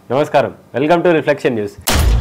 నమస్కారం welcome to Reflection News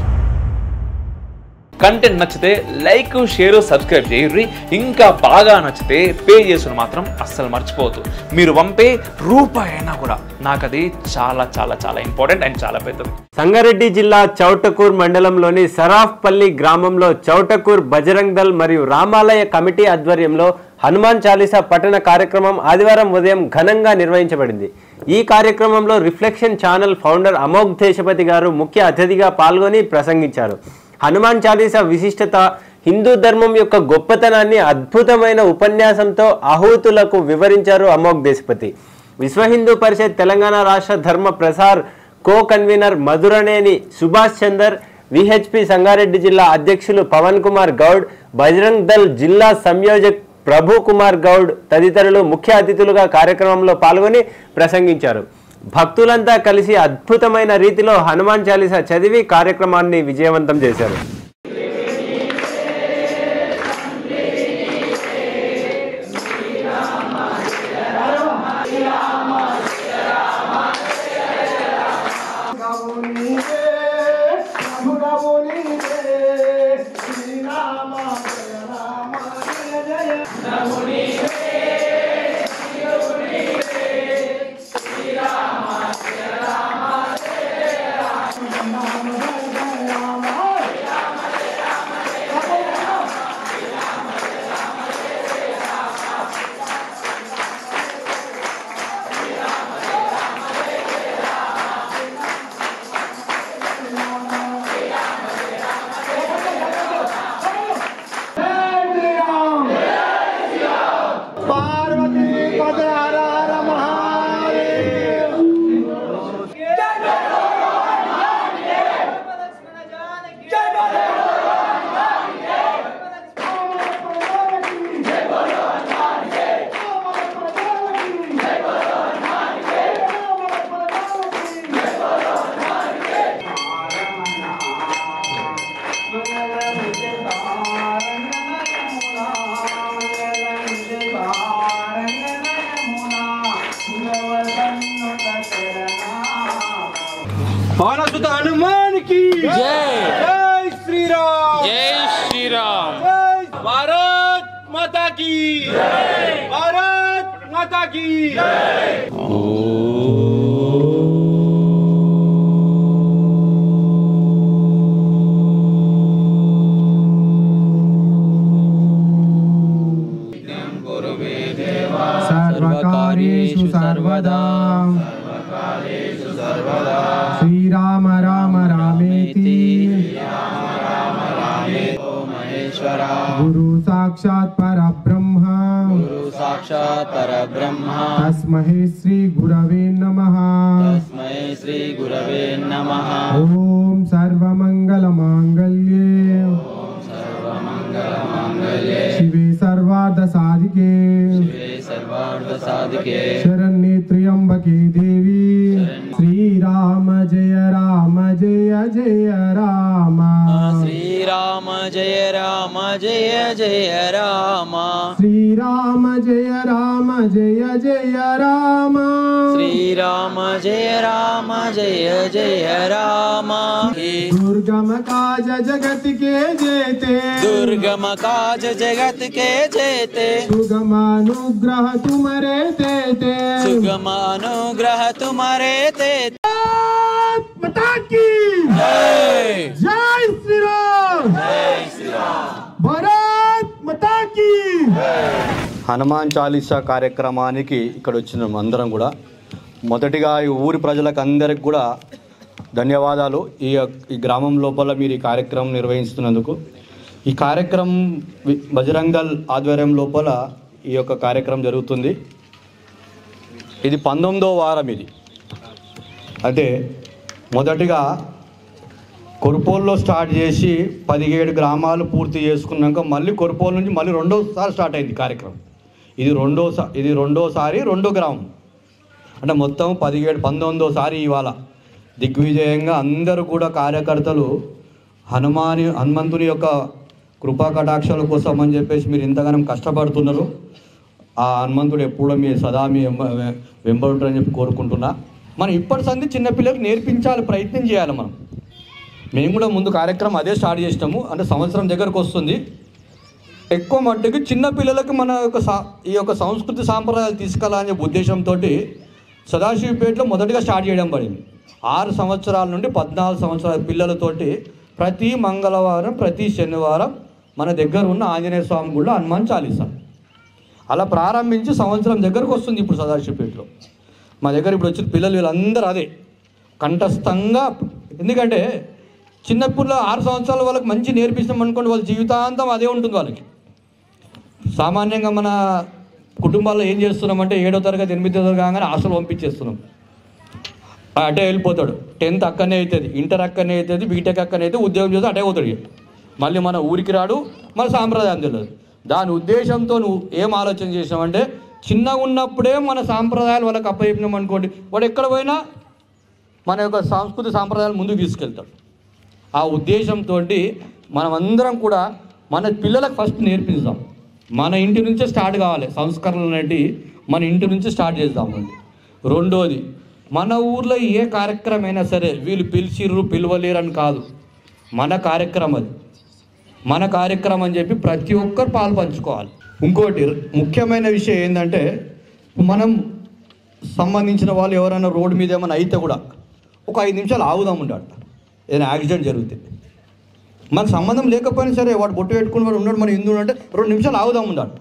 content నచ్చితే like share subscribe చేయర్రి ఇంకా బాగా నచ్చితే పే చేసుకుని మాత్రం అస్సలు మర్చిపోవద్దు మీరు పంపే రూపాయి అయినా కూడా నాకు అది చాలా చాలా చాలా ఇంపార్టెంట్ అండ్ చాలా పెద్దది సంగారెడ్డి జిల్లా చౌటకూర్ మండలంలోని సరాఫ్పల్లి గ్రామంలో చౌటకూర్ బజరంగ్ దల్ మరియు రామాలయ కమిటీ ఆధ్వర్యంలో హనుమాన్ చాలీసా పఠన కార్యక్రమం ఆదివారం ఉదయం ఘనంగా నిర్వహించబడింది ఈ కార్యక్రమంలో Reflection channel founder Amogh Deshapati గారు ముఖ్య అతిథిగా పాల్గొని ప్రసంగించారు హనుమాన్ చాలీసా విశిష్టత హిందూ ధర్మం యొక్క గొప్పతనాన్ని అద్భుతమైన ఉపన్యాసంతో ఆహూతులకు వివరించారు అమోఘ్ దేశపతి విశ్వ హిందూ పరిషత్ తెలంగాణ రాష్ట్ర Dharma Prasar co convener Madhuraneni Subhash Chander VHP Sangareddy జిల్లా అధ్యక్షులు పవన్ కుమార్ గౌడ్ బజరంగ్ దల్ జిల్లా సంయోజక్ ప్రభు కుమార్ గౌడ్ తదితరులు ముఖ్య అతిథులుగా కార్యక్రమంలో పాల్గొని ప్రసంగించారు భక్తులంతా కలిసి అద్భుతమైన రీతిలో హనుమాన్ చాలీసా చదివి కార్యక్రమాన్ని విజయవంతం చేశారు पार्वती पद हर हर महादेव పవనసుత హనుమానికి జై శ్రీరామ్ జై శ్రీరామ్ జై భారత్ మాతా की భారత్ మాతా की सर्वकार्येषु सर्वदा श्रीराम राम रामेति गुरु साक्षात् परब्रह्म साक्षात् परब्रह्म तस्मै श्री गुरवे नमः तस्मै श्रीगुरवे नमः ॐ सर्वमङ्गलमाङ्गल्ये शिवे सर्वार्धसाधिके हे सर्वार्थसाधिके शरण्ये त्र्यम्बके देवी श्रीराम जय राम जय जय राम श्रीराम जय राम जय जय राम श्रीराम जय राम जय जय राम श्रीराम जय राम जय जय राम हे दुर्गम काज जगत के जेते दुर्गम काज जगत के जेते सुगमानुग्रह तुमरे देते सुगम अनुग्रह तुम्हारे ते माता की जय जय श्री राम भारत माता की హనుమాన్ చాలీసా కార్యక్రమానికి ఇక్కడ వచ్చిన అందరం కూడా మొదటిగా ఈ ఊరి ప్రజలకు అందరికి కూడా ధన్యవాదాలు ఈ ఈ గ్రామం లోపల మీరు ఈ కార్యక్రమం నిర్వహిస్తున్నందుకు ఈ కార్యక్రమం వి- బజరంగ్ దళ్ ఆధ్వర్యం లోపల ఈ యొక్క కార్యక్రమం జరుగుతుంది ఇది పంతొమ్మిదో వారం ఇది అంటే మొదటిగా కొరుపోల్లో స్టార్ట్ చేసి పదిహేడు గ్రామాలు పూర్తి చేసుకున్నాక మళ్ళీ కొరుపోలు నుంచి మళ్ళీ రెండోసారి స్టార్ట్ అయింది కార్యక్రమం ఇది రెండోసా ఇది రెండోసారి రెండో గ్రామం అంటే మొత్తం పదిహేడు పంతొమ్మిదోసారి ఇవాళ దిగ్విజయంగా అందరూ కూడా కార్యకర్తలు హనుమాని హనుమంతుని యొక్క కృపా కటాక్షాల కోసం అని చెప్పేసి మీరు ఇంతగానం కష్టపడుతున్నారు ఆ హనుమంతుడు ఎప్పుడూ మీ సదా మీ వెంబ- వెంబడుంటారని చెప్పి కోరుకుంటున్నా మనం ఇప్పటి సంది చిన్నపిల్లలకు నేర్పించాలి ప్రయత్నం చేయాలి మనం మేము కూడా ముందు కార్యక్రమం అదే స్టార్ట్ చేసినాము అంటే సంవత్సరం దగ్గరకు వస్తుంది ఎక్కువ మట్టుకు చిన్న పిల్లలకు మన యొక్క సా ఈ యొక్క సంస్కృతి సాంప్రదాయాలు తీసుకెళ్ళాలనే చెప్పే ఉద్దేశంతో సదాశివపేటలో మొదటిగా స్టార్ట్ చేయడం పడింది ఆరు సంవత్సరాల నుండి పద్నాలుగు సంవత్సరాల పిల్లలతోటి ప్రతి మంగళవారం ప్రతి శనివారం మన దగ్గర ఉన్న ఆంజనేయ స్వామి గుడిలో హనుమాన్ చాలీసా అలా ప్రారంభించి సంవత్సరం దగ్గరకు వస్తుంది ఇప్పుడు సదాశివపేటలో మా దగ్గర ఇప్పుడు వచ్చిన పిల్లలు వీళ్ళందరూ అదే కంఠస్థంగా ఎందుకంటే చిన్నప్పుడు ఆరు సంవత్సరాల వాళ్ళకి మంచి నేర్పిస్తాం అనుకోండి వాళ్ళ జీవితాంతం అదే ఉంటుంది వాళ్ళకి సామాన్యంగా మన కుటుంబాల్లో ఏం చేస్తున్నామంటే ఏడో తరగతి ఎనిమిదో తరగతి కాగానే హాస్టల్ పంపించేస్తున్నాం అటే వెళ్ళిపోతాడు టెన్త్ అక్కనే అవుతుంది ఇంటర్ అక్కనే అవుతుంది బీటెక్ అక్కనే అయితే ఉద్యోగం చేస్తే అటే పోతాడు ఇక. మళ్ళీ మన ఊరికి రాడు మన సాంప్రదాయం తెలియదు దాని ఉద్దేశంతో నువ్వు ఏం ఆలోచన చేసావంటే చిన్నగా ఉన్నప్పుడే మన సాంప్రదాయాలు వాళ్ళకి అప్పచెప్పినాం అనుకోండి వాడు ఎక్కడ పోయినా మన యొక్క సంస్కృతి సాంప్రదాయాలు ముందుకు తీసుకెళ్తాడు ఆ ఉద్దేశంతో మనమందరం కూడా మన పిల్లలకు ఫస్ట్ నేర్పిస్తాం మన ఇంటి నుంచే స్టార్ట్ కావాలి సంస్కరణలు అనేటివి మన ఇంటి నుంచి స్టార్ట్ చేద్దామండి రెండోది మన ఊర్లో ఏ కార్యక్రమం అయినా సరే వీళ్ళు పిలిచిర్రు పిలవలేరు అని కాదు మన కార్యక్రమం అది మన కార్యక్రమం అని చెప్పి ప్రతి ఒక్కరు పాలు పంచుకోవాలి ఇంకోటి ముఖ్యమైన విషయం ఏంటంటే మనం సంబంధించిన వాళ్ళు ఎవరైనా రోడ్డు మీద ఏమైనా అయితే కూడా ఒక ఐదు నిమిషాలు ఆగుదాం ఉంటాడు ఏదైనా యాక్సిడెంట్ జరిగితే మనకు సంబంధం లేకపోయినా సరే వాడు బొట్టు పెట్టుకుని వాడు ఉన్నాడు మన హిందువు అంటే రెండు నిమిషాలు ఆగుదాం ఉంటాడు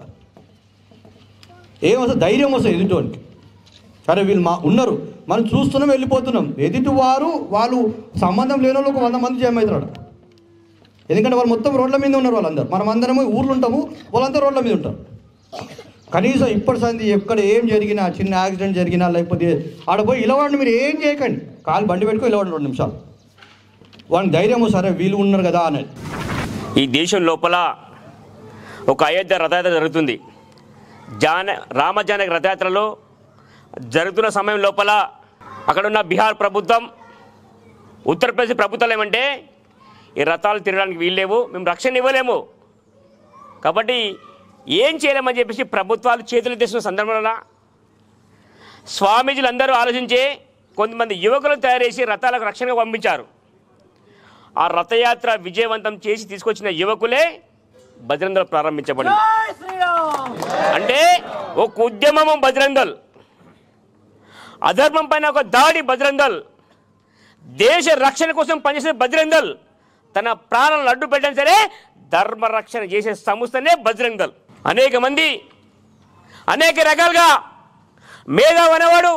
ఏమొస్తుంది ధైర్యం వస్తుంది ఎదుటివానికి సరే వీళ్ళు మా ఉన్నారు మనం చూస్తున్నాం వెళ్ళిపోతున్నాం ఎదుటి వారు వాళ్ళు సంబంధం లేని వాళ్ళు ఒక వంద మంది జయమవుతారు ఎందుకంటే వాళ్ళు మొత్తం రోడ్ల మీద ఉన్నారు వాళ్ళందరూ మనం అందరము ఊర్లు ఉంటాము వాళ్ళంతా రోడ్ల మీద ఉంటారు కనీసం ఇప్పటి సంది ఎక్కడ ఏం జరిగినా చిన్న యాక్సిడెంట్ జరిగినా లేకపోతే ఆడ పోయి ఇలవాడిని మీరు ఏం చేయకండి కాలు బండి పెట్టుకో ఇలవాడిని రెండు నిమిషాలు వాడిని ధైర్యము సరే వీళ్ళు ఉన్నారు కదా అనేది ఈ దేశం లోపల ఒక అయోధ్య రథయాత్ర జరుగుతుంది జాన రామజానకి రథయాత్రలో జరుగుతున్న సమయం లోపల అక్కడున్న బీహార్ ప్రభుత్వం ఉత్తరప్రదేశ్ ప్రభుత్వాలు ఏమంటే ఈ రథాలు తిరగడానికి వీల్లేవు మేము రక్షణ ఇవ్వలేము కాబట్టి ఏం చేయలేమని చెప్పేసి ప్రభుత్వాలు చేతులు తెస్తున్న సందర్భంలో స్వామీజీలు అందరూ ఆలోచించి కొంతమంది యువకులను తయారు చేసి రథాలకు రక్షణగా పంపించారు ఆ రథయాత్ర విజయవంతం చేసి తీసుకొచ్చిన యువకులే బజరంగల్ ప్రారంభించబడింది అంటే ఒక ఉద్యమము బజరంగల్ అధర్మం పైన ఒక దాడి బజరంగల్ దేశ రక్షణ కోసం పనిచేసిన బజరంగల్ తన ప్రాణాలను అడ్డు పెట్టిన సరే ధర్మ రక్షణ చేసే సంస్థనే బజరంగల్ అనేక మంది అనేక రకాలుగా మేధావి అనేవాడు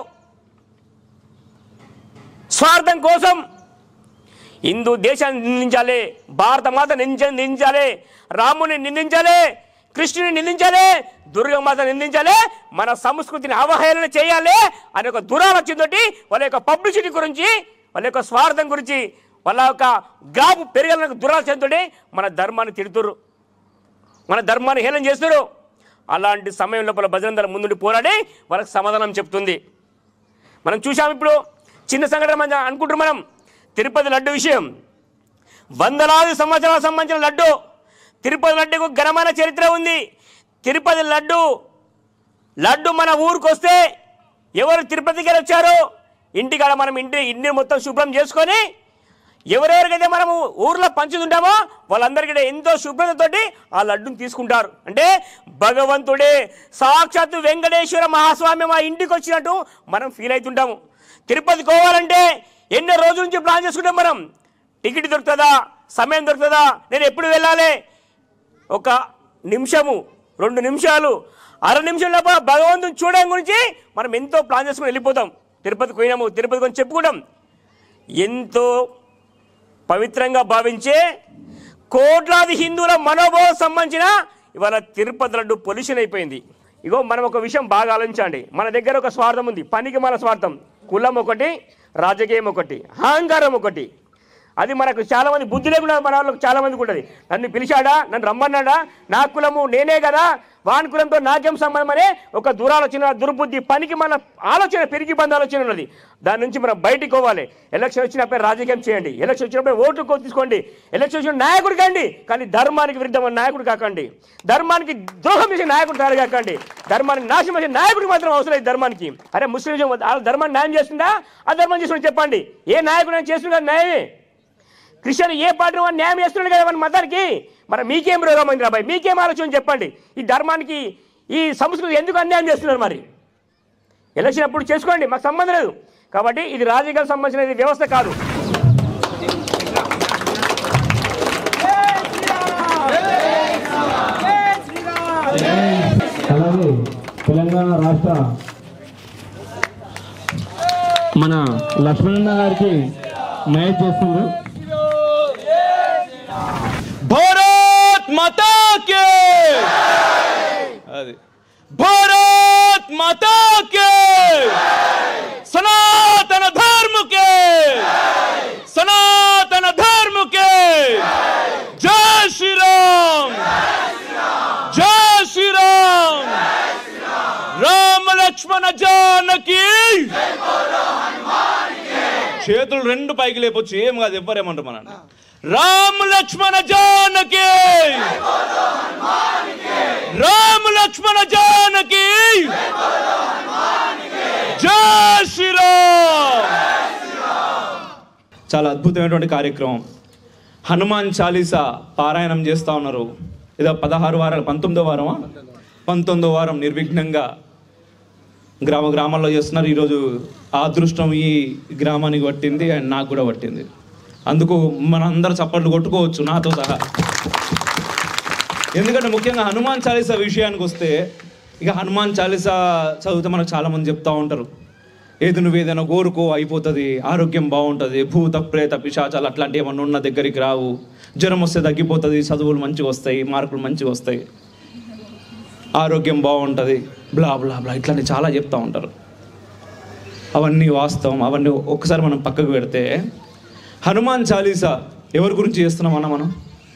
స్వార్థం కోసం హిందూ దేశాన్ని నిందించాలి భారత మాత నిందించ నిందించాలి రాముని నిందించాలి కృష్ణుని నిందించాలి దుర్గమాత నిందించాలి మన సంస్కృతిని అవహేళన చేయాలి అనే ఒక దురాలోచనతోటి వాళ్ళ యొక్క పబ్లిసిటీ గురించి వాళ్ళ యొక్క స్వార్థం గురించి వాళ్ళ యొక్క గ్రాపు పెరగాలనే దురాలోచనతోటి మన ధర్మాన్ని తిడుతురు మన ధర్మాన్ని హేళన చేస్తున్నారు అలాంటి సమయం లోపల భజనందరం ముందుండి పోరాడి వాళ్ళకి సమాధానం చెప్తుంది మనం చూసాం ఇప్పుడు చిన్న సంఘటన మనం అనుకుంటున్నాం మనం తిరుపతి లడ్డు విషయం వందలాది సంవత్సరాలకు సంబంధించిన లడ్డు తిరుపతి లడ్డుకు ఘనమైన చరిత్ర ఉంది తిరుపతి లడ్డు లడ్డు మన ఊరికి వస్తే ఎవరు తిరుపతికి వెళ్ళి వచ్చారో ఇంటికాడ మనం ఇంటి ఇంటిని మొత్తం శుభ్రం చేసుకొని ఎవరెవరికైతే మనము ఊర్లో పంచుతుంటామో వాళ్ళందరికీ ఎంతో శుభ్రతతోటి ఆ లడ్డుని తీసుకుంటారు అంటే భగవంతుడే సాక్షాత్తు వెంకటేశ్వర మహాస్వామి మా ఇంటికి వచ్చినట్టు మనం ఫీల్ అవుతుంటాము తిరుపతికి పోవాలంటే ఎన్నో రోజుల నుంచి ప్లాన్ చేసుకుంటాం మనం టికెట్ దొరుకుతుందా సమయం దొరుకుతుందా నేను ఎప్పుడు వెళ్ళాలి ఒక నిమిషము రెండు నిమిషాలు అర నిమిషం లోపల భగవంతుని చూడడం గురించి మనం ఎంతో ప్లాన్ చేసుకుని వెళ్ళిపోతాం తిరుపతికి పోయినాము తిరుపతి గురించి చెప్పుకుంటాం ఎంతో పవిత్రంగా భావించే కోట్లాది హిందువుల మనోభావం సంబంధించిన ఇవాళ తిరుపతి లడ్డు పొల్యూషన్ అయిపోయింది ఇగో మనం ఒక విషయం బాగా ఆలోచించండి మన దగ్గర ఒక స్వార్థం ఉంది పనికి మన స్వార్థం కులం ఒకటి రాజకీయం ఒకటి అహంకారం ఒకటి అది మనకు చాలా మంది బుద్ధి లేకుండా మన వాళ్ళకి చాలా మందికి ఉంటుంది నన్ను పిలిచాడా నన్ను రమ్మన్నాడా నా కులము నేనే కదా వాని కులంతో నాకేం సంబంధం అనే ఒక దురాలోచన దుర్బుద్ధి పనికి మన ఆలోచన పెరిగి బంద ఆలోచన ఉన్నది దాని నుంచి మనం బయటికి పోవాలి ఎలక్షన్ వచ్చినప్పుడు రాజకీయం చేయండి ఎలక్షన్ వచ్చినప్పుడు ఓట్లు కో- తీసుకోండి ఎలక్షన్ వచ్చిన నాయకుడు కండి కానీ ధర్మానికి విరుద్ధమైన నాయకుడు కాకండి ధర్మానికి ద్రోహం చేసే నాయకుడు తయారు కాకండి ధర్మానికి నాశనం చేసే నాయకుడికి మాత్రం అవసరం లేదు ధర్మానికి అరే ముస్లిం వాళ్ళ ధర్మాన్ని న్యాయం చేస్తుందా ఆ ధర్మం చేస్తున్నా చెప్పండి ఏ నాయకుడు అయినా చేస్తున్నా న్యాయమే క్రిస్టియన్ ఏ పార్టీ వాడు న్యాయం చేస్తున్నాడు కదా మన మతానికి మరి మీకేం రోగం అయింది రాబాయ్ మీకేం ఆలోచన చెప్పండి ఈ ధర్మానికి ఈ సంస్కృతి ఎందుకు అన్యాయం చేస్తున్నారు మరి ఎలక్షన్ అప్పుడు చేసుకోండి మాకు సంబంధం లేదు కాబట్టి ఇది రాజకీయాలకు సంబంధించిన ఇది వ్యవస్థ కాదు అలాగే తెలంగాణ రాష్ట్ర మన లక్ష్మణన్న గారికి మైక్ చేస్తున్నారు భారత్ మాతా కే అది భారత్ మాతా కే సనాతన ధర్మ కే సనాతన ధర్మ కే జై శ్రీరామ్ జై శ్రీరామ్ రామ లక్ష్మణ జానకి చేతులు రెండు పైకి లేపొచ్చు ఏం కాదు ఎవ్వరేమంటారు మన రామ లక్ష్మణ జానకి రామ లక్ష్మణ జానకి జై శ్రీరామ్ చాలా అద్భుతమైనటువంటి కార్యక్రమం హనుమాన్ చాలీసా పారాయణం చేస్తా ఉన్నారు ఇదో పదహారు వారాలు పంతొమ్మిదో వారమా పంతొమ్మిదో వారం నిర్విఘ్నంగా గ్రామ గ్రామాల్లో చేస్తున్నారు ఈరోజు ఆ అదృష్టం ఈ గ్రామానికి పట్టింది అండ్ నాకు కూడా పట్టింది అందుకు మనందరూ చప్పట్లు కొట్టుకోవచ్చు నాతో సహా ఎందుకంటే ముఖ్యంగా హనుమాన్ చాలీసా విషయానికి వస్తే ఇక హనుమాన్ చాలీసా చదివితే మనకు చాలామంది చెప్తా ఉంటారు ఏది నువ్వు ఏదైనా కోరుకో అయిపోతుంది ఆరోగ్యం బాగుంటుంది భూత ప్రేత పిశాచాలు అట్లాంటి ఏమన్నా ఉన్న దగ్గరికి రావు జ్వరం వస్తే తగ్గిపోతుంది చదువులు మంచిగా వస్తాయి మార్కులు మంచిగా వస్తాయి ఆరోగ్యం బాగుంటుంది బ్లా బ్లా బ్లా ఇట్లాంటి చాలా చెప్తా ఉంటారు అవన్నీ వాస్తవం అవన్నీ ఒక్కసారి మనం పక్కకు పెడితే హనుమాన్ చాలీసా ఎవరి గురించి చేస్తున్నాం అన్న మనం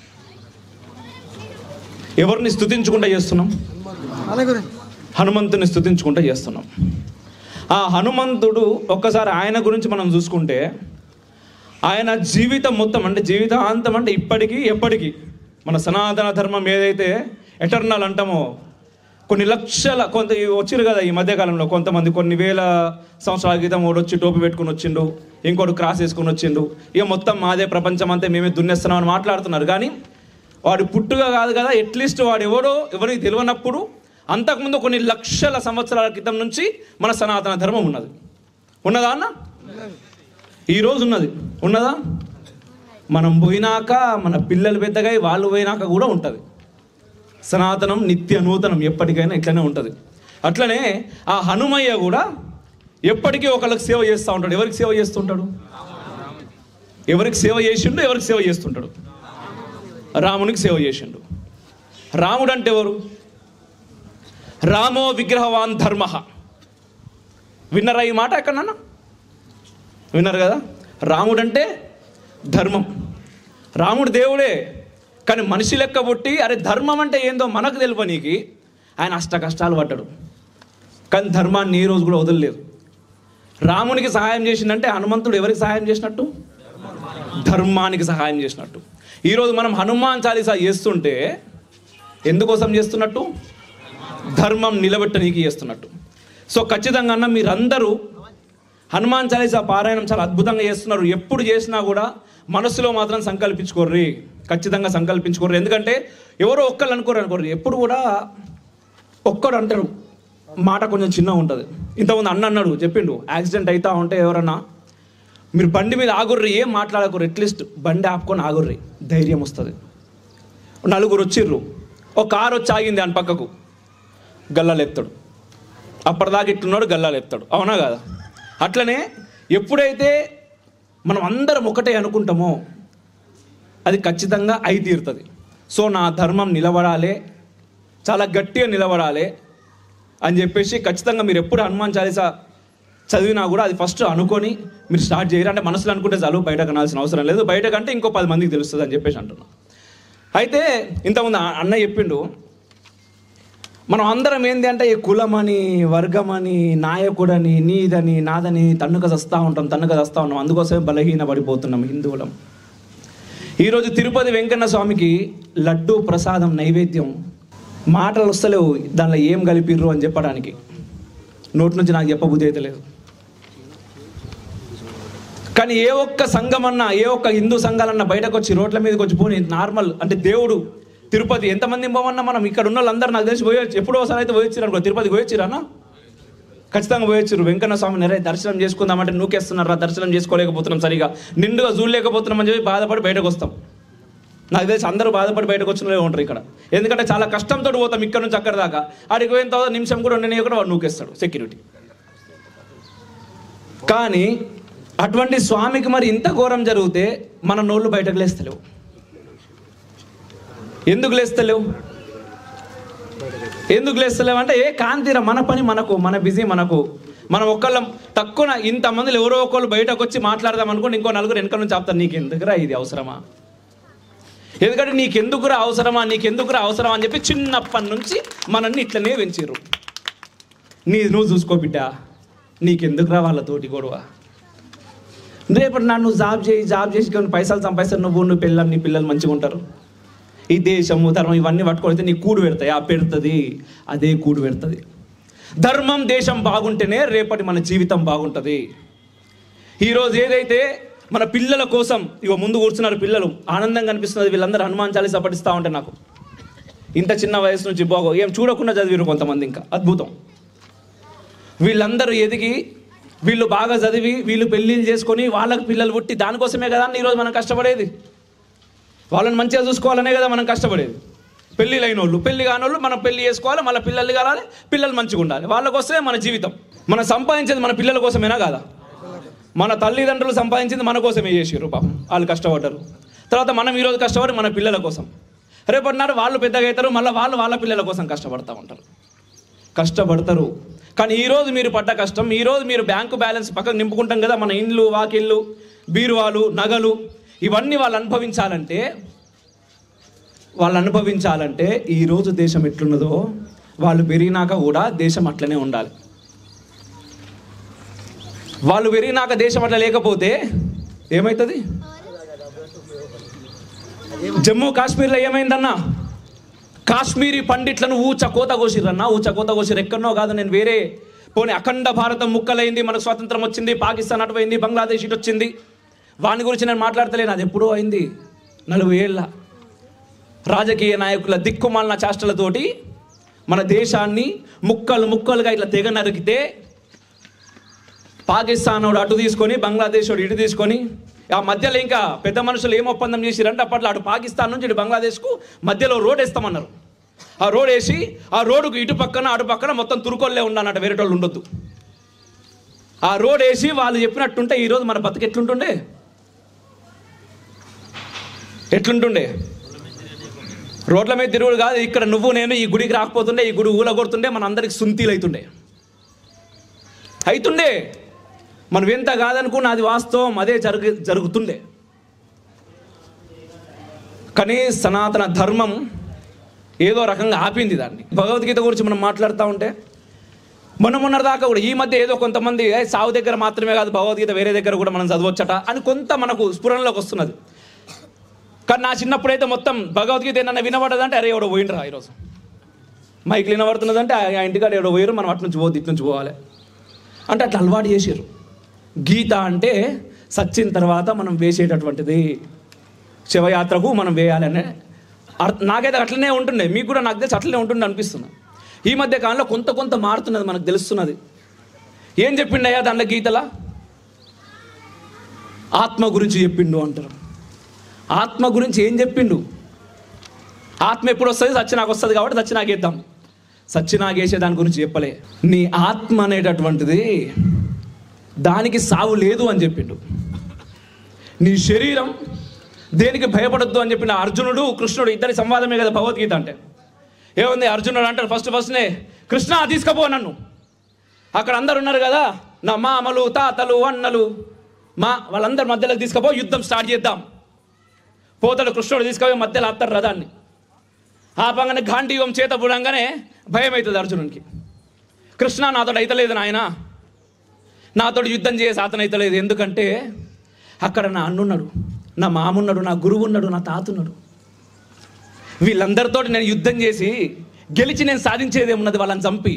ఎవరిని స్తుతించుకుంటా చేస్తున్నాం హనుమంతుని స్తుతించుకుంటా చేస్తున్నాం ఆ హనుమంతుడు ఒక్కసారి ఆయన గురించి మనం చూసుకుంటే ఆయన జీవితం మొత్తం అంటే జీవితాంతం అంటే ఇప్పటికీ ఎప్పటికీ మన సనాతన ధర్మం ఏదైతే ఎటర్నల్ అంటామో కొన్ని లక్షల కొంత వచ్చిరు కదా ఈ మధ్యకాలంలో కొంతమంది కొన్ని వేల సంవత్సరాల క్రితం ఒకడు వచ్చి టోపీ పెట్టుకుని వచ్చిండు ఇంకోటి క్రాస్ వేసుకుని వచ్చిండు ఇక మొత్తం మాదే ప్రపంచం అంతా మేమే దున్నేస్తున్నాం అని మాట్లాడుతున్నారు కానీ వాడు పుట్టుగా కాదు కదా అట్లీస్ట్ వాడు ఎవడో ఎవరికి తెలియనప్పుడు అంతకుముందు కొన్ని లక్షల సంవత్సరాల క్రితం నుంచి మన సనాతన ధర్మం ఉన్నది ఉన్నదా అన్న ఈరోజు ఉన్నది ఉన్నదా మనం పోయినాక మన పిల్లలు పెద్దగా అయి వాళ్ళు పోయినాక కూడా ఉంటుంది సనాతనం నిత్య నూతనం ఎప్పటికైనా ఇట్లనే ఉంటుంది అట్లనే ఆ హనుమయ్య కూడా ఎప్పటికీ ఒకళ్ళకి సేవ చేస్తూ ఉంటాడు ఎవరికి సేవ చేస్తుంటాడు ఎవరికి సేవ చేసిండు ఎవరికి సేవ చేస్తుంటాడు రామునికి సేవ చేసిండు రాముడు అంటే ఎవరు రామో విగ్రహవాన్ ధర్మ విన్నరా ఈ మాట ఎక్కడన్నా విన్నారు కదా రాముడు అంటే ధర్మం రాముడు దేవుడే కానీ మనిషి లెక్క పుట్టి అరే ధర్మం అంటే ఏందో మనకు తెలిపనీకి ఆయన అష్ట కష్టాలు పడ్డాడు కానీ ధర్మాన్ని ఏ రోజు కూడా వదలలేదు రామునికి సహాయం చేసిందంటే హనుమంతుడు ఎవరికి సహాయం చేసినట్టు ధర్మానికి సహాయం చేసినట్టు ఈరోజు మనం హనుమాన్ చాలీసా చేస్తుంటే ఎందుకోసం చేస్తున్నట్టు ధర్మం నిలబెట్టనీకి చేస్తున్నట్టు సో ఖచ్చితంగా అన్న మీరందరూ హనుమాన్ చాలీసా పారాయణం చాలా అద్భుతంగా చేస్తున్నారు ఎప్పుడు చేసినా కూడా మనసులో మాత్రం సంకల్పించుకోర్రి ఖచ్చితంగా సంకల్పించుకోర్రి ఎందుకంటే ఎవరో ఒక్కళ్ళు అనుకోరు అనుకోర్రి ఎప్పుడు కూడా ఒక్కడు అంటారు మాట కొంచెం చిన్న ఉంటుంది ఇంతకుముందు అన్న అన్నాడు చెప్పిండు యాక్సిడెంట్ అవుతా ఉంటే ఎవరన్నా మీరు బండి మీద ఆగుర్రి ఏం మాట్లాడకూరు అట్లీస్ట్ బండి ఆపుకొని ఆగుర్రి ధైర్యం వస్తుంది నలుగురు వచ్చిర్రు ఒక కారు వచ్చి ఆగింది అని పక్కకు గల్లాలు ఎత్తాడు అప్పటిదాకా ఇట్లున్నాడు గల్లాలు ఎత్తాడు అవునా కదా అట్లనే ఎప్పుడైతే మనం అందరం ఒకటే అనుకుంటామో అది ఖచ్చితంగా అయి తీరుతుంది సో నా ధర్మం నిలబడాలి చాలా గట్టిగా నిలబడాలి అని చెప్పేసి ఖచ్చితంగా మీరు ఎప్పుడు హనుమాన్ చాలీసా చదివినా కూడా అది ఫస్ట్ అనుకొని మీరు స్టార్ట్ చేయరు అంటే మనసులో అనుకుంటే చాలు బయట కనాల్సిన అవసరం లేదు బయట కంటే ఇంకో పది మందికి తెలుస్తుంది అని చెప్పేసి అంటున్నా అయితే ఇంతకుముందు ఆ అన్న చెప్పిండు మనం అందరం ఏంది అంటే ఈ కులమని వర్గమని నాయకుడని నీదని నాదని తన్నుక చస్తా ఉంటాం తన్నుక చస్తా ఉంటాం అందుకోసమే బలహీన పడిపోతున్నాం హిందువులం ఈరోజు తిరుపతి వెంకన్న స్వామికి లడ్డు ప్రసాదం నైవేద్యం మాటలు వస్తలేవు దానిలో ఏం కలిపిర్రు అని చెప్పడానికి నోటి నుంచి నాకు చెప్పబుద్ధి అయితే లేదు కానీ ఏ ఒక్క సంఘం అన్నా ఏ ఒక్క హిందూ సంఘాలన్నా బయటకు వచ్చి రోడ్ల మీదకి వచ్చి పోని నార్మల్ అంటే దేవుడు తిరుపతి ఎంతమంది పోమన్నా మనం ఇక్కడ ఉన్న వాళ్ళందరూ నాకు తెలిసి పోయొచ్చు ఎప్పుడో ఒకసారి అయితే పోయొచ్చారు అనుకో తిరుపతి పోయొచ్చిరన్నా ఖచ్చితంగా పోయొచ్చారు వెంకన్న స్వామి నెరే దర్శనం చేసుకుందామంటే నూకేస్తున్నారా దర్శనం చేసుకోలేకపోతున్నాం సరిగా నిండుగా చూడలేకపోతున్నాం అని చెప్పి బాధపడి బయటకు వస్తాం నాకు తెలిసి అందరూ బాధపడి బయటకు వచ్చిన వాళ్ళే ఉంటారు ఇక్కడ ఎందుకంటే చాలా కష్టంతో పోతాం ఇక్కడ నుంచి అక్కడ దాకా ఆడికి పోయిన తర్వాత నిమిషం కూడా ఉండని కూడా వాడు నూకేస్తాడు సెక్యూరిటీ కానీ అటువంటి స్వామికి మరి ఇంత ఘోరం జరిగితే మన నోళ్ళు బయటకు లేస్తలేవు ఎందుకు లేస్తలేవు ఎందుకు లేస్తలేవు అంటే ఏ కాంతిరా మన పని మనకు మన బిజీ మనకు మనం ఒక్కళ్ళం తక్కువ ఇంతమందిలో ఎవరో ఒకళ్ళు బయటకు వచ్చి మాట్లాడదాం అనుకోండి ఇంకో నలుగురు వెనక నుంచి ఆపుతారు నీకు ఎందుకురా ఇది అవసరమా ఎందుకంటే నీకెందుకురా అవసరమా నీకెందుకురా అవసరమా అని చెప్పి చిన్నప్పటి నుంచి మనల్ని ఇట్లనే పెంచారు నీ నువ్వు చూసుకో బిడ్డ నీకెందుకురా వాళ్ళతోటి గొడవ రేపటి నాడు నువ్వు జాబ్ చేయి జాబ్ చేసి కొన్ని పైసలు సంపాదిస్తారు నువ్వు నువ్వు పిల్లలు నీ పిల్లలు మంచిగా ఉంటారు ఈ దేశము ధర్మం ఇవన్నీ పట్టుకొడితే నీ కూడు పెడతాయి ఆ పెడుతుంది అదే కూడు పెడుతుంది ధర్మం దేశం బాగుంటేనే రేపటి మన జీవితం బాగుంటుంది ఈరోజు ఏదైతే మన పిల్లల కోసం ఇగో ముందు కూర్చున్నారు పిల్లలు ఆనందంగా అనిపిస్తున్నది వీళ్ళందరూ హనుమాన్ చాలీసా పఠిస్తూ ఉంటే నాకు ఇంత చిన్న వయసు నుంచి బాగో ఏం చూడకుండా చదివిరు కొంతమంది ఇంకా అద్భుతం వీళ్ళందరూ ఎదిగి వీళ్ళు బాగా చదివి వీళ్ళు పెళ్ళిళ్ళు చేసుకొని వాళ్ళకి పిల్లలు పుట్టి దానికోసమే కదా అన్న ఈరోజు మనం కష్టపడేది వాళ్ళని మంచిగా చూసుకోవాలనే కదా మనం కష్టపడేది పెళ్ళి అయిన వాళ్ళు పెళ్లి కాని వాళ్ళు మనం పెళ్లి చేసుకోవాలి మళ్ళీ పిల్లలు కావాలి పిల్లలు మంచిగా ఉండాలి వాళ్ళ కోసమే మన జీవితం మనం సంపాదించేది మన పిల్లల కోసమేనా కాదా మన తల్లిదండ్రులు సంపాదించింది మన కోసమే చేసారు పాపం వాళ్ళు కష్టపడ్డారు తర్వాత మనం ఈరోజు కష్టపడి మన పిల్లల కోసం రేపటి నాడు వాళ్ళు పెద్దగా అవుతారు మళ్ళీ వాళ్ళు వాళ్ళ పిల్లల కోసం కష్టపడతా ఉంటారు కష్టపడతారు కానీ ఈరోజు మీరు పడ్డ కష్టం ఈరోజు మీరు బ్యాంకు బ్యాలెన్స్ పక్కకు నింపుకుంటాం కదా మన ఇండ్లు వాకిళ్ళు బీరువాలు నగలు ఇవన్నీ వాళ్ళు అనుభవించాలంటే వాళ్ళు అనుభవించాలంటే ఈరోజు దేశం ఎట్లున్నదో వాళ్ళు పెరిగినాక కూడా దేశం అట్లనే ఉండాలి వాళ్ళు పెరిగినాక దేశం అట్లా లేకపోతే ఏమవుతుంది జమ్మూ కాశ్మీర్లో ఏమైందన్నా కాశ్మీరీ పండిట్లను ఊచ కోత కోసిరన్నా ఊచ కోత కోసిరు ఎక్కడనో కాదు నేను వేరే పోనీ అఖండ భారతం ముక్కలైంది మనకు స్వాతంత్రం వచ్చింది పాకిస్తాన్ అటుపోయింది బంగ్లాదేశ్ ఇటు వచ్చింది వాని గురించి నేను మాట్లాడతలేను అది ఎప్పుడో అయింది నలుగు ఏళ్ళ రాజకీయ నాయకుల దిక్కుమాలిన చేష్టలతోటి మన దేశాన్ని ముక్కలు ముక్కలుగా ఇట్లా తెగ నరికితే పాకిస్తాన్ వాడు అటు తీసుకొని బంగ్లాదేశ్ వాడు ఇటు తీసుకొని ఆ మధ్యలో ఇంకా పెద్ద మనుషులు ఏం ఒప్పందం చేసిరంటే అప్పట్లో అటు పాకిస్తాన్ నుంచి ఇటు బంగ్లాదేశ్కు మధ్యలో రోడ్ వేస్తామన్నారు ఆ రోడ్ వేసి ఆ రోడ్డుకు ఇటు పక్కన అటు పక్కన మొత్తం తురుకొల్లే ఉండన్నట్టు వేరే వాళ్ళు ఉండొద్దు ఆ రోడ్ వేసి వాళ్ళు చెప్పినట్టుంటే ఈరోజు మన బతుకు ఎట్లుంటుండే ఎట్లుంటుండే రోడ్ల మీద తిరుగుడు కాదు ఇక్కడ నువ్వు నేను ఈ గుడికి రాకపోతుండే ఈ గుడి ఊల కొడుతుండే మన అందరికి సుంతీలు అవుతుండే అవుతుండే మనం ఎంత కాదనుకున్న అది వాస్తవం అదే జరుగు జరుగుతుండే కానీ సనాతన ధర్మం ఏదో రకంగా ఆపింది దాన్ని భగవద్గీత గురించి మనం మాట్లాడుతూ ఉంటే మొన్న మొన్నటి దాకా కూడా ఈ మధ్య ఏదో కొంతమంది "ఏ, సావు దగ్గర మాత్రమే కాదు భగవద్గీత వేరే దగ్గర కూడా మనం చదవచ్చట అని కొంత మనకు స్ఫురణలోకి వస్తున్నది కానీ నా చిన్నప్పుడైతే మొత్తం భగవద్గీత ఏమన్నా వినబడదంటే అరే ఎవడో పోయిండ్రా ఈరోజు మైక్లు వినబడుతున్నదంటే ఆ ఆ ఇంటికాడ ఎవడో పోయారు మనం అటు నుంచి పోద్ది ఇటు నుంచి పోవాలి అంటే అట్లా అలవాటు చేసారు గీత అంటే సచ్చిన తర్వాత మనం వేసేటటువంటిది శివయాత్రకు మనం వేయాలనే అర్థ- నాకైతే అట్లనే ఉంటుండే మీకు కూడా నాకు తెలిసి అట్లనే ఉంటుండే అనిపిస్తుంది ఈ మధ్య కాలంలో కొంత కొంత మారుతున్నది మనకు తెలుస్తున్నది ఏం చెప్పిండయ్యా దాంట్లో గీతలా ఆత్మ గురించి చెప్పిండు అంటారు ఆత్మ గురించి ఏం చెప్పిండు ఆత్మ ఎప్పుడు వస్తుంది సచ్చి నాకు వస్తుంది కాబట్టి సచ్చి నాకు వేద్దాం సచ్చి నాకు వేసే దాని గురించి చెప్పలే నీ ఆత్మ అనేటటువంటిది దానికి సావు లేదు అని చెప్పిండు నీ శరీరం దేనికి భయపడొద్దు అని చెప్పిన అర్జునుడు కృష్ణుడు ఇద్దరి సంవాదమే కదా భగవద్గీత అంటే ఏముంది అర్జునుడు అంటారు ఫస్ట్ ఫస్ట్నే కృష్ణ తీసుకపో నన్ను అక్కడ అందరు ఉన్నారు కదా నా మామలు తాతలు అన్నలు మా వాళ్ళందరి మధ్యలోకి తీసుకుపో యుద్ధం స్టార్ట్ చేద్దాం పోతాడు కృష్ణుడు తీసుకుపోయి మధ్యలో ఆపుతారు రథాన్ని ఆపంగానే గాంధీవం చేత పుడంగానే భయం అవుతుంది అర్జునునికి కృష్ణ నాతోడు అయితలేదు నాయన నాతోడు యుద్ధం చేసే సాతన అయితలేదు ఎందుకంటే అక్కడ నా అన్నున్నాడు నా మామున్నాడు నా గురువు ఉన్నాడు నా తాత ఉన్నాడు వీళ్ళందరితో నేను యుద్ధం చేసి గెలిచి నేను సాధించేది ఏమున్నది వాళ్ళని చంపి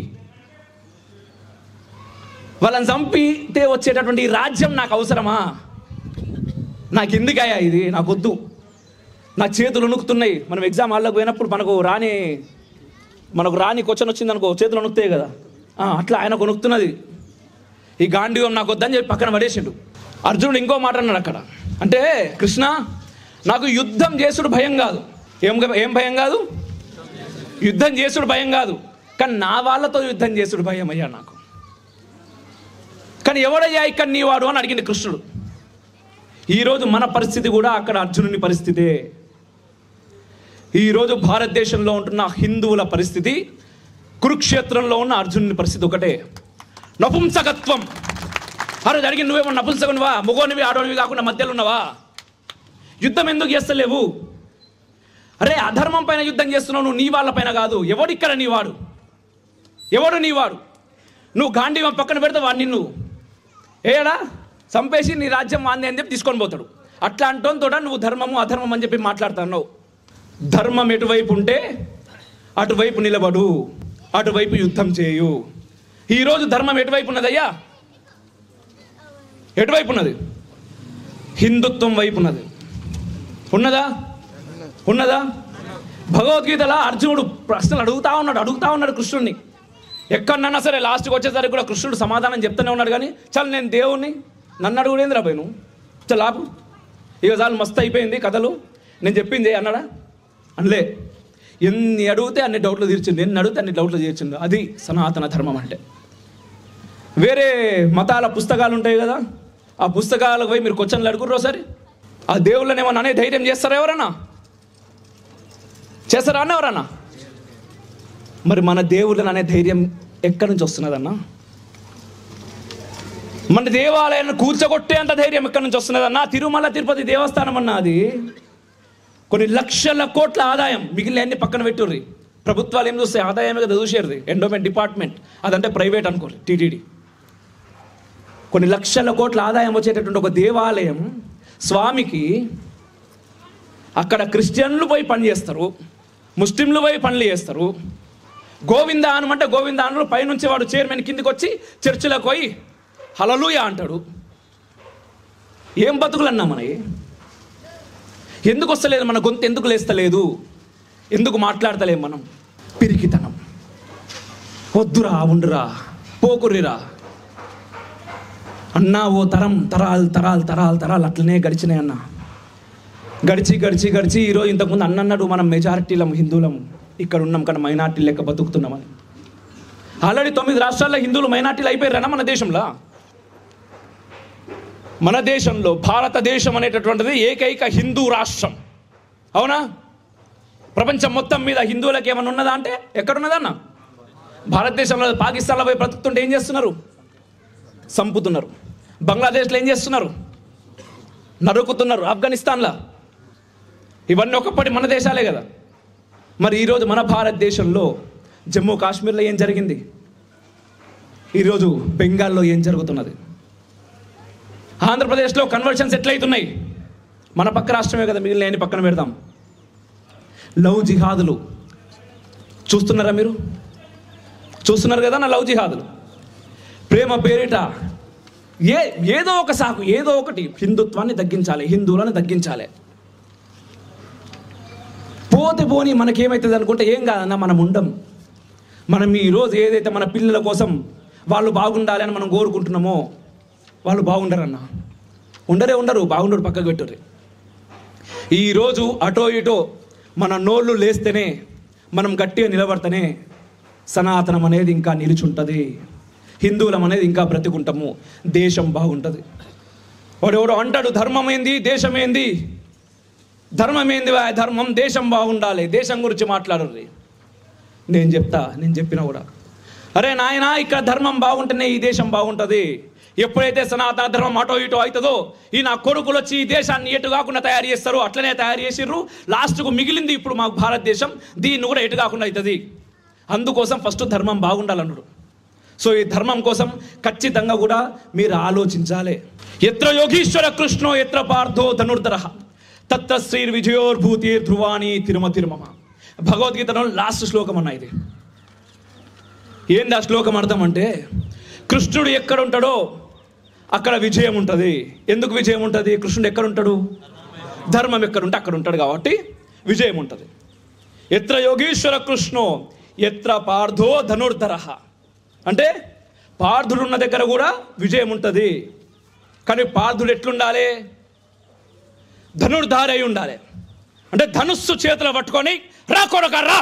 వాళ్ళని చంపితే వచ్చేటటువంటి ఈ రాజ్యం నాకు అవసరమా నాకు ఎందుకయ్యా ఇది నాకు వద్దు నా చేతులు వణుకుతున్నాయి మనం ఎగ్జామ్ హాల్లోకి పోయినప్పుడు మనకు రాని మనకు రాని క్వశ్చన్ వచ్చింది అనుకో చేతులు వణుకుతాయి కదా ఆ, అట్లా ఆయన కొనుక్కుతున్నది ఈ గాంధీవం నాకు వద్దని చెప్పి పక్కన పడేసిండు అర్జునుడు ఇంకో మాట అన్నాడు అక్కడ అంటే కృష్ణ నాకు యుద్ధం చేసుడు భయం కాదు ఏం ఏం భయం కాదు యుద్ధం చేసుడు భయం కాదు కానీ నా వాళ్ళతో యుద్ధం చేసుడు భయం అయ్యా నాకు కానీ ఎవడయ్యా ఇక్కడ నీ వాడు అని అడిగింది కృష్ణుడు ఈరోజు మన పరిస్థితి కూడా అక్కడ అర్జునుని పరిస్థితే ఈరోజు భారతదేశంలో ఉంటున్న హిందువుల పరిస్థితి కురుక్షేత్రంలో ఉన్న అర్జునుని పరిస్థితి ఒకటే నపుంసకత్వం అరే జరిగి నువ్వేమో నపుంసకునివా మొగోనివి ఆడోనివి కాకుండా మధ్యలో ఉన్నవా యుద్ధం ఎందుకు చేస్తలేవు అరే అధర్మం పైన యుద్ధం చేస్తున్నావు నువ్వు నీ వాళ్ళ పైన కాదు ఎవడిక్కడ నీవాడు ఎవడు నీవాడు నువ్వు గాంధీవం పక్కన పెడితే వాడు నిన్ను ఏడా చంపేసి నీ రాజ్యం వాంది అని చెప్పి తీసుకొని పోతాడు అట్లా అంటోంతో నువ్వు ధర్మము అధర్మం అని చెప్పి మాట్లాడుతున్నావు ధర్మం ఎటువైపు ఉంటే అటువైపు నిలబడు అటువైపు యుద్ధం చేయు ఈరోజు ధర్మం ఎటువైపు ఉన్నదయ్యా ఎటువైపు ఉన్నది హిందుత్వం వైపు ఉన్నది ఉన్నదా ఉన్నదా భగవద్గీతలో అర్జునుడు ప్రశ్నలు అడుగుతా ఉన్నాడు అడుగుతా ఉన్నాడు కృష్ణుడిని ఎక్కడన్నా సరే లాస్ట్కి వచ్చేసరికి కూడా కృష్ణుడు సమాధానం చెప్తూనే ఉన్నాడు కానీ చల్ నేను దేవుణ్ణి నన్ను అడుగుడేంద్రా పోయి నువ్వు చల్ ఆపు ఇక చాలు మస్తు అయిపోయింది కథలు నేను చెప్పింది అన్నాడా అనలే ఎన్ని అడిగితే అన్ని డౌట్లు తీర్చింది ఎన్ని అడిగితే అన్ని డౌట్లు తీర్చింది అది సనాతన ధర్మం అంటే వేరే మతాల పుస్తకాలు ఉంటాయి కదా ఆ పుస్తకాలకు పోయి మీరు క్వశ్చన్లు అడుగుర్రు ఒకసారి ఆ దేవుళ్ళని ఏమన్నా అనే ధైర్యం చేస్తారా ఎవరన్నా చేస్తారా అన్న ఎవరన్నా మరి మన దేవుళ్ళని అనే ధైర్యం ఎక్కడి నుంచి వస్తున్నదన్నా మన దేవాలయాన్ని కూర్చోగొట్టే అంత ధైర్యం ఎక్కడి నుంచి వస్తున్నదన్నా తిరుమల తిరుపతి దేవస్థానం అన్న అది కొన్ని లక్షల కోట్ల ఆదాయం మిగిలిన అన్ని పక్కన పెట్టుర్రి ప్రభుత్వాలు ఏం చూస్తాయి ఆదాయమే కదా చూసేది ఎండోమెంట్ డిపార్ట్మెంట్ అదంటే ప్రైవేట్ అనుకోరు టీటీడీ కొన్ని లక్షల కోట్ల ఆదాయం వచ్చేటటువంటి ఒక దేవాలయం స్వామికి అక్కడ క్రిస్టియన్లు పోయి పని చేస్తారు ముస్లింలు పోయి పనులు చేస్తారు గోవింద అనమంటే గోవింద అనలు పైనుంచి వాడు చైర్మన్ కిందికి వచ్చి చర్చిలకు పోయి హలలుయ అంటాడు ఏం బతుకులన్నా మనకి ఎందుకు వస్తలేదు మన గొంతు ఎందుకు లేస్తలేదు ఎందుకు మాట్లాడతలేం మనం పిరికితనం వద్దురా ఉండురా పోకుర్రిరా అన్నా ఓ తరం తరాలు తరాలు తరాలు తరాలు అట్లనే గడిచినాయి అన్న గడిచి గడిచి గడిచి ఈరోజు ఇంతకుముందు అన్న అన్నాడు మనం మెజారిటీలం హిందువులం ఇక్కడ ఉన్నాం కానీ మైనార్టీ లెక్క బతుకుతున్నామని ఆల్రెడీ తొమ్మిది రాష్ట్రాల్లో హిందువులు మైనార్టీలు అయిపోయారన్న మన దేశంలో మన దేశంలో భారతదేశం అనేటటువంటిది ఏకైక హిందూ రాష్ట్రం అవునా ప్రపంచం మొత్తం మీద హిందువులకు ఏమైనా ఉన్నదా అంటే ఎక్కడున్నదన్న భారతదేశంలో పాకిస్తాన్లో పోయి బ్రతుకుతుంటే ఏం చేస్తున్నారు సంపుతున్నారు బంగ్లాదేశ్లో ఏం చేస్తున్నారు నరుకుతున్నారు ఆఫ్ఘనిస్తాన్లో ఇవన్నీ ఒకప్పటి మన దేశాలే కదా మరి ఈరోజు మన భారతదేశంలో జమ్మూ కాశ్మీర్లో ఏం జరిగింది ఈరోజు బెంగాల్లో ఏం జరుగుతున్నది ఆంధ్రప్రదేశ్లో కన్వర్షన్స్ ఎట్లయితున్నాయి మన పక్క రాష్ట్రమే కదా మిగిలిన అన్ని పక్కన పెడదాం లవ్ జిహాదులు చూస్తున్నారా మీరు చూస్తున్నారు కదా నా లవ్ జిహాదులు ప్రేమ పేరిట ఏ ఏదో ఒక సాకు ఏదో ఒకటి హిందుత్వాన్ని తగ్గించాలి హిందువులను తగ్గించాలి పోతే పోని మనకేమవుతుంది అనుకుంటే ఏం కాదన్న మనం ఉండం మనం ఈరోజు ఏదైతే మన పిల్లల కోసం వాళ్ళు బాగుండాలి అని మనం కోరుకుంటున్నామో వాళ్ళు బాగుండరన్న ఉండరే ఉండరు బాగుండరు పక్కకు పెట్టుర్రి ఈరోజు అటో ఇటో మన నోళ్ళు లేస్తేనే మనం గట్టిగా నిలబడితేనే సనాతనం అనేది ఇంకా నిలుచుంటుంది హిందువులం అనేది ఇంకా బ్రతికుంటాము దేశం బాగుంటుంది వాడు ఎవడో అంటాడు ధర్మం ఏంది దేశం ఏంది ధర్మం ఏంది వా? ధర్మం దేశం బాగుండాలి దేశం గురించి మాట్లాడరు నేను చెప్తా నేను చెప్పినా కూడా అరే నాయనా ఇక్కడ ధర్మం బాగుంటేనే ఈ దేశం బాగుంటుంది ఎప్పుడైతే సనాతన ధర్మం అటో ఇటో అవుతుందో ఈ నా కొడుకులు వచ్చి ఈ దేశాన్ని ఎటు కాకుండా తయారు చేస్తారు అట్లనే తయారు చేసిర్రు లాస్ట్కు మిగిలింది ఇప్పుడు మాకు భారతదేశం దీన్ని కూడా ఎటు కాకుండా అవుతుంది అందుకోసం ఫస్ట్ ధర్మం బాగుండాలన్నాడు సో ఈ ధర్మం కోసం ఖచ్చితంగా కూడా మీరు ఆలోచించాలి ఎత్ర యోగీశ్వర కృష్ణో ఎత్ర పార్థో ధనుర్ధర తత్ర శ్రీ విజయోర్భూతి ధ్రువాణి తిరుమ తిరుమమ భగవద్గీతలో లాస్ట్ శ్లోకం అన్న ఇది ఏంది ఆ శ్లోకం అర్థం అంటే కృష్ణుడు ఎక్కడ ఉంటాడో అక్కడ విజయం ఉంటుంది ఎందుకు విజయం ఉంటుంది కృష్ణుడు ఎక్కడ ఉంటాడు ధర్మం ఎక్కడ ఉంటే అక్కడ ఉంటాడు కాబట్టి విజయం ఉంటుంది ఎత్ర యోగీశ్వర కృష్ణో ఎత్ర పార్థో ధనుర్ధర అంటే పార్థుడు ఉన్న దగ్గర కూడా విజయం ఉంటుంది కానీ పార్థుడు ఎట్లుండాలి ధనుర్ధారై ఉండాలి అంటే ధనుస్సు చేతిలో పట్టుకొని రా కొడక రా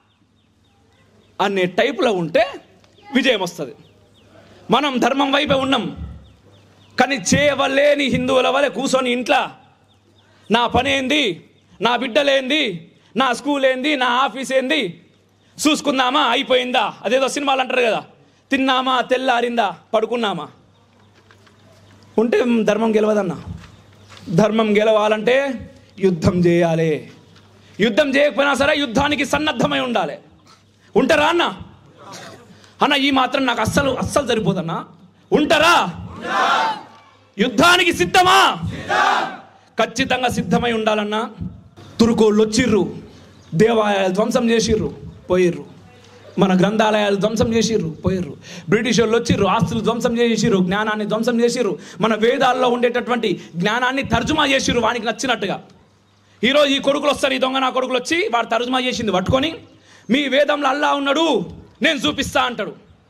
అనే టైపులో ఉంటే విజయం వస్తుంది మనం ధర్మం వైపే ఉన్నాం కానీ చేయవలేని హిందువుల వలె కూర్చొని ఇంట్లో నా పని ఏంది నా బిడ్డలేంది నా స్కూల్ ఏంది నా ఆఫీస్ ఏంది చూసుకుందామా అయిపోయిందా అదేదో సినిమాలు అంటారు కదా తిన్నామా తెల్లారిందా పడుకున్నామా ఉంటే ధర్మం గెలవదన్నా ధర్మం గెలవాలంటే యుద్ధం చేయాలి యుద్ధం చేయకపోయినా సరే యుద్ధానికి సన్నద్ధమై ఉండాలి ఉంటారా అన్న అన్న ఈ మాత్రం నాకు అస్సలు అస్సలు సరిపోదన్నా ఉంటారా యుద్ధానికి సిద్ధమా ఖచ్చితంగా సిద్ధమై ఉండాలన్నా తురుకోళ్ళు వచ్చిర్రు దేవాలయాలు ధ్వంసం చేసిర్రు పోయిర్రు మన గ్రంథాలయాలు ధ్వంసం చేసిర్రు పోయిర్రు బ్రిటిష్ వాళ్ళు వచ్చిర్రు ఆస్తులు ధ్వంసం చేసిర్రు జ్ఞానాన్ని ధ్వంసం చేసిర్రు మన వేదాల్లో ఉండేటటువంటి జ్ఞానాన్ని తర్జుమా చేసిర్రు వానికి నచ్చినట్టుగా ఈరోజు ఈ కొడుకులు వస్తారు ఈ దొంగ నా కొడుకులు వచ్చి వాడు తర్జుమా చేసింది పట్టుకొని మీ వేదంలో అల్లా ఉన్నాడు నేను చూపిస్తా అంటాడు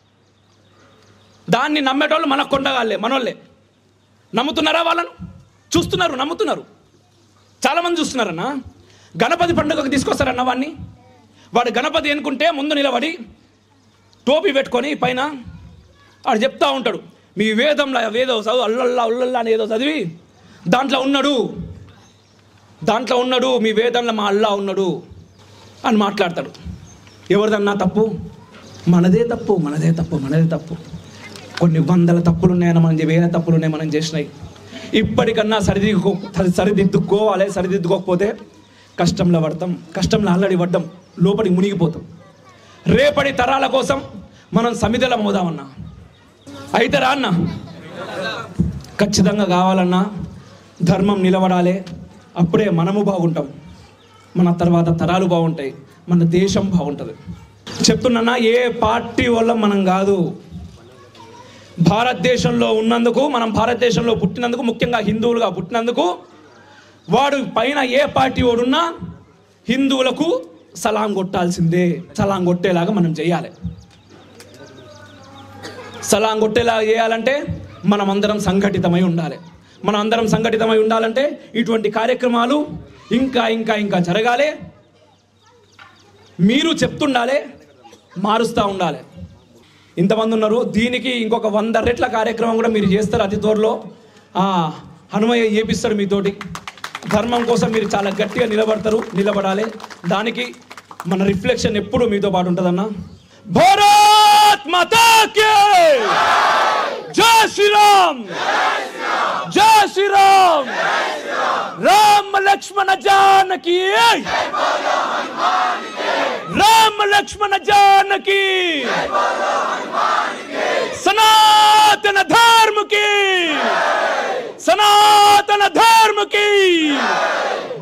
దాన్ని నమ్మేటోళ్ళు మనకు కొండగాళ్ళే మనోళ్ళే నమ్ముతున్నారా వాళ్ళను చూస్తున్నారు నమ్ముతున్నారు చాలామంది చూస్తున్నారన్న గణపతి పండుగకు తీసుకొస్తారన్న వాడిని వాడు గణపతి ఎన్నుకుంటే ముందు నిలబడి టోపీ పెట్టుకొని పైన వాడు చెప్తా ఉంటాడు మీ వేదంలో ఏదో చదువు అల్లల్లా ఉల్లల్లా అని ఏదో చదివి దాంట్లో ఉన్నాడు దాంట్లో ఉన్నాడు మీ వేదంలో మా అల్లా ఉన్నాడు అని మాట్లాడతాడు ఎవరిదన్నా తప్పు మనదే తప్పు మనదే తప్పు మనదే తప్పు కొన్ని వందల తప్పులు ఉన్నాయని మనం చే- వేల తప్పులు ఉన్నాయి మనం చేసినాయి ఇప్పటికన్నా సరిదిద్దుకో సరిదిద్దుకోవాలి సరిదిద్దుకోకపోతే కష్టంలో పడతాం కష్టంలో అల్లడి పడ్డాం లోపలికి మునిగిపోతాం రేపటి తరాల కోసం మనం సమిధలం అవుదామన్నా అయితే రా అన్న ఖచ్చితంగా కావాలన్నా ధర్మం నిలబడాలి అప్పుడే మనము బాగుంటాం మన తర్వాత తరాలు బాగుంటాయి మన దేశం బాగుంటుంది చెప్తున్నా ఏ పార్టీ వల్ల మనం కాదు భారతదేశంలో ఉన్నందుకు మనం భారతదేశంలో పుట్టినందుకు ముఖ్యంగా హిందువులుగా పుట్టినందుకు వాడు పైన ఏ పార్టీ వాడున్నా హిందువులకు సలాం కొట్టాల్సిందే సలాం కొట్టేలాగా మనం చేయాలి సలాం కొట్టేలాగా చేయాలంటే మనం అందరం సంఘటితమై ఉండాలి మనం అందరం సంఘటితమై ఉండాలంటే ఇటువంటి కార్యక్రమాలు ఇంకా ఇంకా ఇంకా జరగాలి మీరు చెప్తుండాలి మారుస్తూ ఉండాలి ఇంతమంది ఉన్నారు దీనికి ఇంకొక వంద రెట్ల కార్యక్రమం కూడా మీరు చేస్తారు అతి త్వరలో ఆ, హనుమయ్య చేపిస్తాడు మీతోటి ధర్మం కోసం మీరు చాలా గట్టిగా నిలబడతారు నిలబడాలి దానికి మన రిఫ్లెక్షన్ ఎప్పుడు మీతో పాటు ఉంటుందన్న భారత్ మాతా కే జై శ్రీరామ్ జై శ్రీరామ్ రామ లక్ష్మణ జానకి రామ లక్ష్మణ జానకి సనాతన ధర్మ की सनातन धर्म की